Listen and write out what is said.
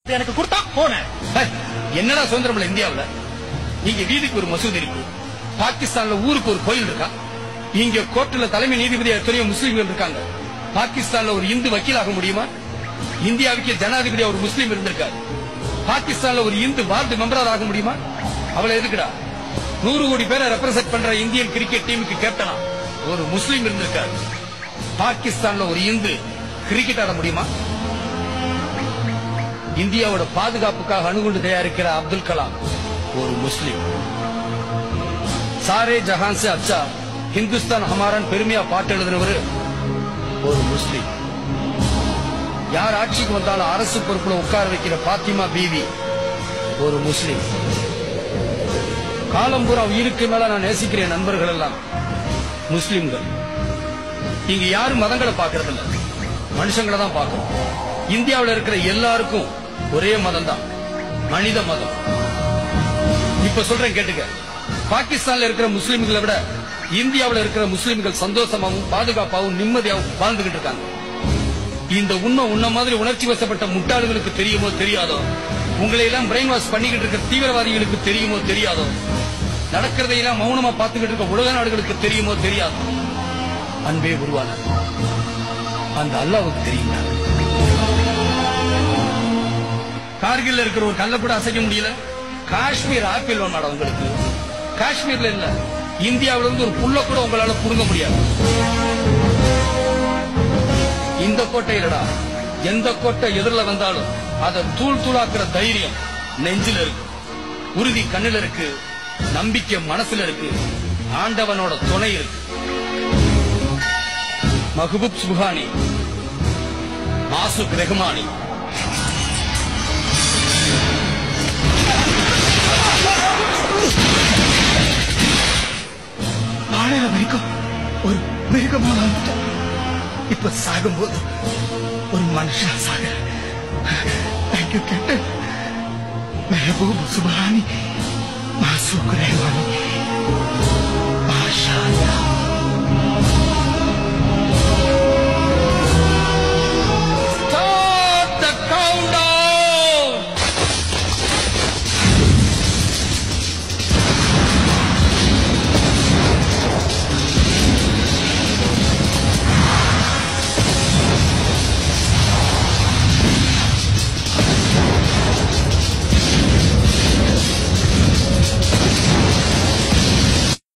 எனக்கு கொடுத்தா போனேன் ஹை, என்னடா சுதந்திரம் இல்ல இந்தியாவுல இங்க வீதிக்கு ஒரு மசூதி இருக்கு பாகிஸ்தான்ல ஊருக்கு ஒரு கோயில் இருக்கா இங்க கோர்ட்டுல தலைமை நீதிபதி எத்தனையோ முஸ்லீம்கள் இருக்காங்க பாகிஸ்தான்ல ஒரு இந்து வக்கீலாக முடியுமா இந்தியாவுக்கு ஜனாதிபதி ஒரு முஸ்லீம் இருந்திருக்காரு பாகிஸ்தான்ல ஒரு இந்து வார்டு மெம்பராக ஆக முடியுமா அவளை எதுக்குடா நூறு கோடி பேரை ரெப்ரசென்ட் பண்ற இந்தியன் கிரிக்கெட் டீமுக்கு கேப்டனா ஒரு முஸ்லீம் இருந்திருக்காரு பாகிஸ்தான்ல ஒரு இந்து கிரிக்கெட் ஆட முடியுமா இந்தியாவோட பாதுகாப்புக்காக அணுகுண்டு தயாரிக்கிற அப்துல் கலாம் ஒரு முஸ்லிம் சாரே ஜஹான் சே அச்சா ஹிந்துஸ்தான் ஹமாரான் பெருமையா பாட்டு எழுதுறவரு ஒரு முஸ்லிம் யார் ஆட்சிக்கு வந்தாலும் அரசு பொறுப்புல உட்கார வைக்கிற பாத்திமா பீவி ஒரு முஸ்லிம் காலம்பூரா உயிருக்கு மேல நான் நேசிக்கிற நண்பர்கள் எல்லாம் முஸ்லிம்கள் இங்க யாரும் மதங்களை பாக்குறது இல்ல மனுஷங்களை தான் பார்க்கணும் இந்தியாவுல இருக்கிற எல்லாருக்கும் ஒரே மதம் தான் மனித மதம் இப்ப சொல்றேன் கேட்டுக்க பாகிஸ்தான்ல இருக்கிற முஸ்லிம்களை விட இந்தியாவுல இருக்கிற முஸ்லிம்கள் சந்தோஷமாவும் பாதுகாப்பாவும் நிம்மதியாவும் வாழ்ந்துகிட்டு இருக்காங்க இந்த உண்மை உன்ன மாதிரி உணர்ச்சி வசப்பட்ட முட்டாளுகளுக்கு தெரியுமோ தெரியாதோ உங்களை எல்லாம் பிரெயின் வாஷ் பண்ணிக்கிட்டு இருக்க தீவிரவாதிகளுக்கு தெரியுமோ தெரியாதோ நடக்கிறதையெல்லாம் மௌனமா பார்த்துக்கிட்டு இருக்க உலக நாடுகளுக்கு தெரியுமோ தெரியாதோ அன்பே உருவான அந்த அல்லாவுக்கு தெரியுங்க கார்கில்ல இருக்கிற ஒரு கல்ல கூட அசைக்க முடியல காஷ்மீர் ஆப்பிள் மேடம் உங்களுக்கு காஷ்மீர்ல இல்ல இந்தியாவில இருந்து ஒரு புல்ல கூட உங்களால புடுங்க முடியாது இந்த கோட்டை இல்லடா எந்த கோட்டை எதிரில வந்தாலும் அதை தூள் தூளாக்குற தைரியம் நெஞ்சில இருக்கு உறுதி கண்ணுல இருக்கு நம்பிக்கை மனசுல இருக்கு ஆண்டவனோட துணை இருக்கு மஹபூப் சுப்ஹானி மாசுக் ரெஹ்மானி வாழற வரைக்கும் ஒரு மிருகமா வாழ்ந்துட்டேன் இப்ப சாகும்போது ஒரு மனுஷன் சாக தேங்க்யூ கேப்டன் மெஹபூப் சுபானி மாசூக் ரஹ்மானி